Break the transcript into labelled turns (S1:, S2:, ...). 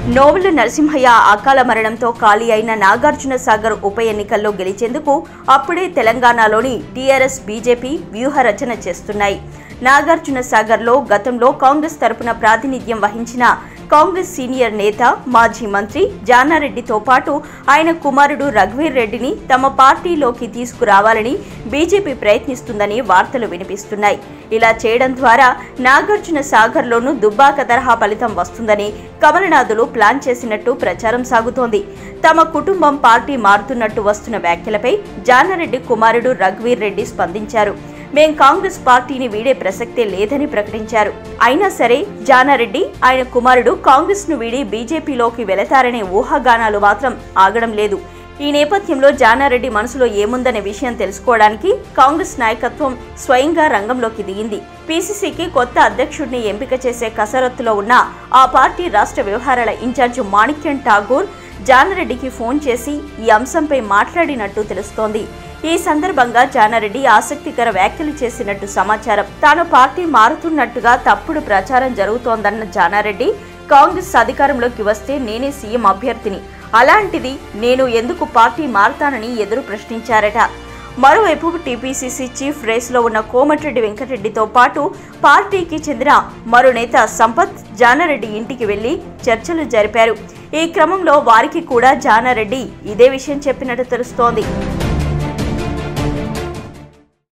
S1: novel Narasimhaiah అకాల మరణంతో ఖాళీ అయిన నాగార్జున సాగర్ ఉప ఎన్నికల్లో గెలిచేందుకు అప్పుడే తెలంగాణలోని టీఆర్ఎస్ బీజేపీ వ్యూహ రచన చేస్తున్నాయి నాగార్జున సాగర్లో గతంలో కాంగ్రెస్ తరపున ప్రాతినిధ్యం వహించిన కాంగ్రెస్ సీనియర్ నేత మాజీ మంత్రి జానారెడ్డితో పాటు ఆయన కుమారుడు రఘువీర్ రెడ్డిని తమ పార్టీలోకి తీసుకురావాలని బీజేపీ ప్రయత్నిస్తుందని వార్తలు వినిపిస్తున్నాయి ఇలా చేయడం ద్వారా నాగార్జున సాగర్లోనూ దుబ్బాక తరహా ఫలితం వస్తుందని కమలనాథులు ప్లాన్ చేసినట్టు ప్రచారం సాగుతోంది తమ కుటుంబం పార్టీ మారుతున్నట్టు వస్తున్న వ్యాఖ్యలపై జానారెడ్డి కుమారుడు రఘువీర్ రెడ్డి స్పందించారు మేం కాంగ్రెస్ పార్టీని వీడే ప్రసక్తే లేదని ప్రకటించారు అయినా సరే జానారెడ్డి ఆయన కుమారుడు కాంగ్రెస్ ను వీడి బీజేపీలోకి వెళతారనే ఊహాగానాలు మాత్రం ఆగడం లేదు ఈ నేపథ్యంలో జానారెడ్డి మనసులో ఏముందనే విషయం తెలుసుకోవడానికి కాంగ్రెస్ నాయకత్వం స్వయంగా రంగంలోకి దిగింది పీసీసీకి కొత్త అధ్యక్షుడిని ఎంపిక చేసే కసరత్తులో ఉన్న ఆ పార్టీ రాష్ట్ర వ్యవహారాల ఇన్ఛార్జి మాణిక్యం ఠాగూర్ జానారెడ్డికి ఫోన్ చేసి ఈ అంశంపై మాట్లాడినట్టు తెలుస్తోంది ఈ సందర్భంగా జానారెడ్డి ఆసక్తికర వ్యాఖ్యలు చేసినట్టు సమాచారం తాను పార్టీ మారుతున్నట్టుగా తప్పుడు ప్రచారం జరుగుతోందన్న జానారెడ్డి కాంగ్రెస్ అధికారంలోకి వస్తే నేనే సీఎం అభ్యర్థిని అలాంటిది నేను ఎందుకు పార్టీ మారుతానని ఎదురు ప్రశ్నించారట మరోవైపు టీపీసీసీ చీఫ్ రేసులో ఉన్న కోమటిరెడ్డి వెంకటరెడ్డితో పాటు పార్టీకి చెందిన మరో నేత సంపత్ జానారెడ్డి ఇంటికి వెళ్లి చర్చలు జరిపారు ఈ క్రమంలో వారికి కూడా జానారెడ్డి ఇదే విషయం చెప్పినట్టు తెలుస్తోంది